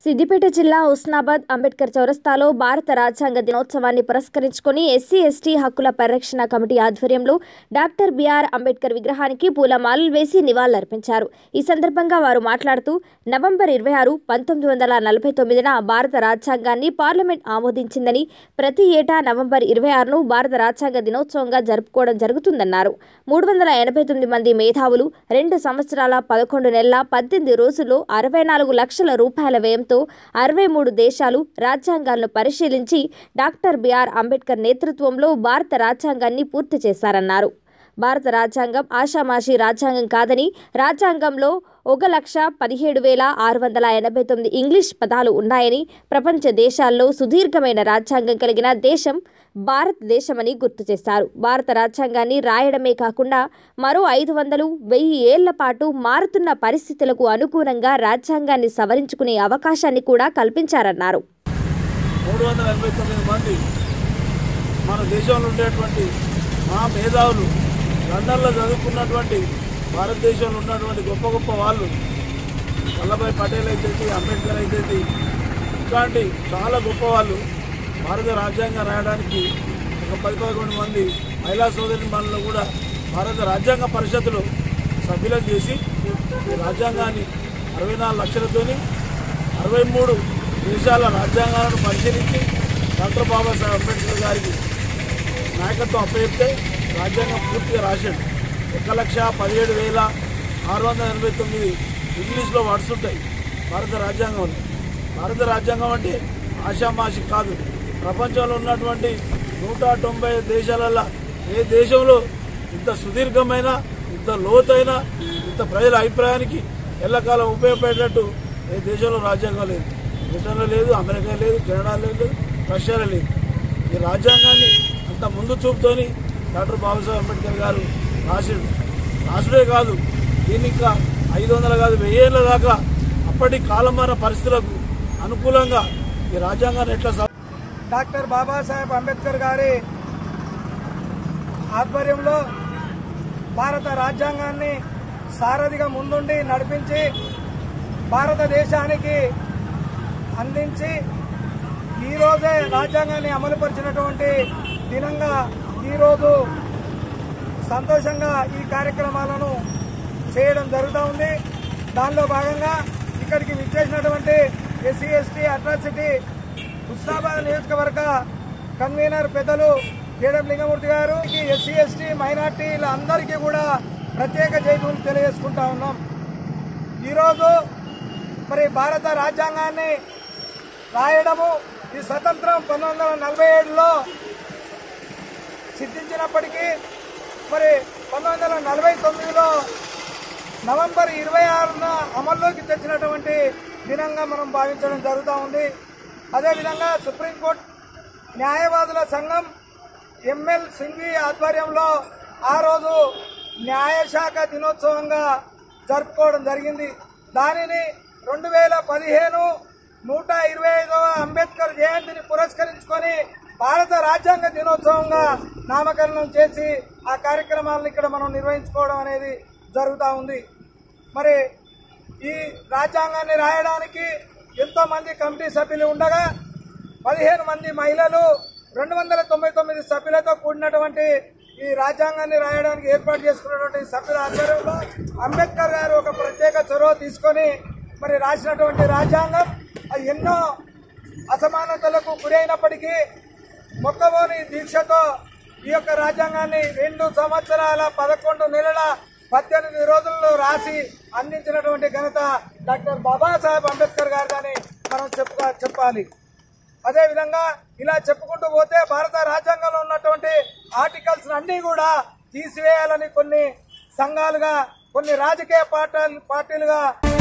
సిద్దిపేట జిల్లా హుస్నాబాద్ అంబేద్కర్ చౌరస్తాలో భారత రాజ్యాంగ దినోత్సవాన్ని పురస్కరించుకొని ఎస్సీ ఎస్టీ హక్కుల పరిరక్షణ కమిటీ ఆధ్వర్యంలో డాక్టర్ బిఆర్ అంబేద్కర్ విగ్రహానికి పూలమాలలు వేసి నివాళులర్పించారు ఈ సందర్భంగా వారు మాట్లాడుతూ నవంబర్ ఇరవై ఆరు పంతొమ్మిది వందల నలభై తొమ్మిదిన భారత రాజ్యాంగాన్ని పార్లమెంట్ ఆమోదించిందని ప్రతి ఏటా నవంబర్ ఇరవై ఆరును భారత రాజ్యాంగ దినోత్సవంగా జరుపుకోవడం జరుగుతుందన్నారు మూడు వందల ఎనభై తొమ్మిది మంది మేధావులు రెండు సంవత్సరాల పదకొండు నెలల పద్దెనిమిది రోజుల్లో అరవై నాలుగు లక్షల రూపాయల వ్యయంతో అరవై మూడు దేశాలు రాజ్యాంగాలను పరిశీలించి డాక్టర్ బిఆర్ అంబేద్కర్ నేతృత్వంలో భారత రాజ్యాంగాన్ని పూర్తి చేశారన్నారు భారత రాజ్యాంగం ఆషామాషి రాజ్యాంగం కాదని రాజ్యాంగంలో ఒక లక్ష పదిహేడు వేల ఆరు వందల ఎనభై తొమ్మిది ఇంగ్లీష్ పదాలు ఉన్నాయని ప్రపంచ దేశాల్లో సుదీర్ఘమైన రాజ్యాంగం కలిగిన దేశం భారతదేశమని గుర్తు చేశారు భారత రాజ్యాంగాన్ని రాయడమే కాకుండా మరో ఐదు వందలు వెయ్యి ఏళ్ల పాటు మారుతున్న పరిస్థితులకు అనుగుణంగా రాజ్యాంగాన్ని సవరించుకునే అవకాశాన్ని కూడా కల్పించారన్నారు మూడు వందల ఎనభై తొమ్మిది మంది మన దేశంలో ఉండేటువంటి మా మేధావులు లండన్లో చదువుకున్నటువంటి భారతదేశంలో ఉన్నటువంటి గొప్ప గొప్ప వాళ్ళు వల్లభాయ్ పటేల్ అయితే అంబేద్కర్ అయితే ఇట్లాంటి చాలా గొప్ప వాళ్ళు భారత రాజ్యాంగం రాయడానికి ఒక పది పదకొండు మంది మహిళా సోదరి మనలో కూడా భారత రాజ్యాంగ పరిషత్తులో సభ్యులను చేసి ఈ రాజ్యాంగాన్ని అరవై నాలుగు లక్షలతోని అరవై మూడు దేశాల రాజ్యాంగాలను పరిశీలించి డాక్టర్ బాబాసాహెబ్ అంబేద్కర్ గారికి నాయకత్వం అప్పచెప్తే రాజ్యాంగం పూర్తిగా రాశాడు ఒక లక్ష పదిహేడు వేల ఆరు వందల ఎనభై తొమ్మిది ఇంగ్లీష్లో వర్డ్స్ ఉంటాయి భారత రాజ్యాంగంలో భారత రాజ్యాంగం అంటే ఆషామాషి కాదు ప్రపంచంలో ఉన్నటువంటి నూట తొంభై దేశాలలో ఏ దేశంలో ఇంత సుదీర్ఘమైన ఇంత లోతైన ఇంత ప్రజల అభిప్రాయానికి ఎల్లకాలం ఉపయోగపడేటట్టు ఏ దేశంలో రాజ్యాంగం లేదు బ్రిటన్లో లేదు అమెరికా లేదు కెనడా లేదు రష్యాలో లేదు ఈ రాజ్యాంగాన్ని అంత ముందు చూపుతోని డాక్టర్ బాబాసాహెబ్ అంబేద్కర్ గారు రాసిండు రాసుడే కాదు దీన్ని ఇంకా ఐదు వందల కాదు వెయ్యేళ్ళ దాకా అప్పటి కాలమాన పరిస్థితులకు అనుకూలంగా ఈ రాజ్యాంగాన్ని ఎట్లా సవ- డాక్టర్ బాబాసాహెబ్ అంబేద్కర్ గారి ఆధ్వర్యంలో భారత రాజ్యాంగాన్ని సారథిగా ముందుండి నడిపించి భారతదేశానికి అందించి ఈరోజే రాజ్యాంగాన్ని అమలుపరిచినటువంటి దినంగా ఈరోజు సంతోషంగా ఈ కార్యక్రమాలను చేయడం జరుగుతూ ఉంది దానిలో భాగంగా ఇక్కడికి విచ్చేసినటువంటి ఎస్సీ ఎస్టీ అట్రాసిటీ హుస్నాబాద్ నియోజకవర్గ కన్వీనర్ పెద్దలు కేడం లింగమూర్తి గారు ఎస్సీ ఎస్టీ మైనార్టీల అందరికీ కూడా ప్రత్యేక జైలు తెలియజేసుకుంటా ఉన్నాం ఈరోజు మరి భారత రాజ్యాంగాన్ని రాయడము ఈ స్వతంత్రం పంతొమ్మిది వందల నలభై ఏడులో సిద్ధించినప్పటికీ మరి పంతొమ్మిది వందల నలభై తొమ్మిదిలో నవంబర్ ఇరవై ఆరున అమల్లోకి తెచ్చినటువంటి దినంగా మనం భావించడం జరుగుతూ ఉంది అదేవిధంగా సుప్రీంకోర్టు న్యాయవాదుల సంఘం ఎంఎల్ సింఘి ఆధ్వర్యంలో ఆ రోజు న్యాయశాఖ దినోత్సవంగా జరుపుకోవడం జరిగింది దానిని రెండు వేల పదిహేను నూట ఇరవై ఐదవ అంబేద్కర్ జయంతిని పురస్కరించుకొని భారత రాజ్యాంగ దినోత్సవంగా నామకరణం చేసి ఆ కార్యక్రమాలను ఇక్కడ మనం నిర్వహించుకోవడం అనేది జరుగుతూ ఉంది మరి ఈ రాజ్యాంగాన్ని రాయడానికి ఎంతో మంది కమిటీ సభ్యులు ఉండగా పదిహేను మంది మహిళలు రెండు వందల తొంభై తొమ్మిది సభ్యులతో కూడినటువంటి ఈ రాజ్యాంగాన్ని రాయడానికి ఏర్పాటు చేసుకున్నటువంటి సభ్యుల ఆధ్వర్యంలో అంబేద్కర్ గారు ఒక ప్రత్యేక చొరవ తీసుకొని మరి రాసినటువంటి రాజ్యాంగం అది ఎన్నో అసమానతలకు గురైనప్పటికీ మొక్కబోని దీక్షతో ఈ యొక్క రాజ్యాంగాన్ని రెండు సంవత్సరాల పదకొండు నెలల పద్దెనిమిది రోజుల్లో రాసి అందించినటువంటి ఘనత డాక్టర్ బాబాసాహెబ్ అంబేద్కర్ గారిదని మనం చెప్పుగా చెప్పాలి అదేవిధంగా ఇలా చెప్పుకుంటూ పోతే భారత రాజ్యాంగంలో ఉన్నటువంటి ఆర్టికల్స్ అన్నీ కూడా తీసివేయాలని కొన్ని సంఘాలుగా కొన్ని రాజకీయ పార్టీ పార్టీలుగా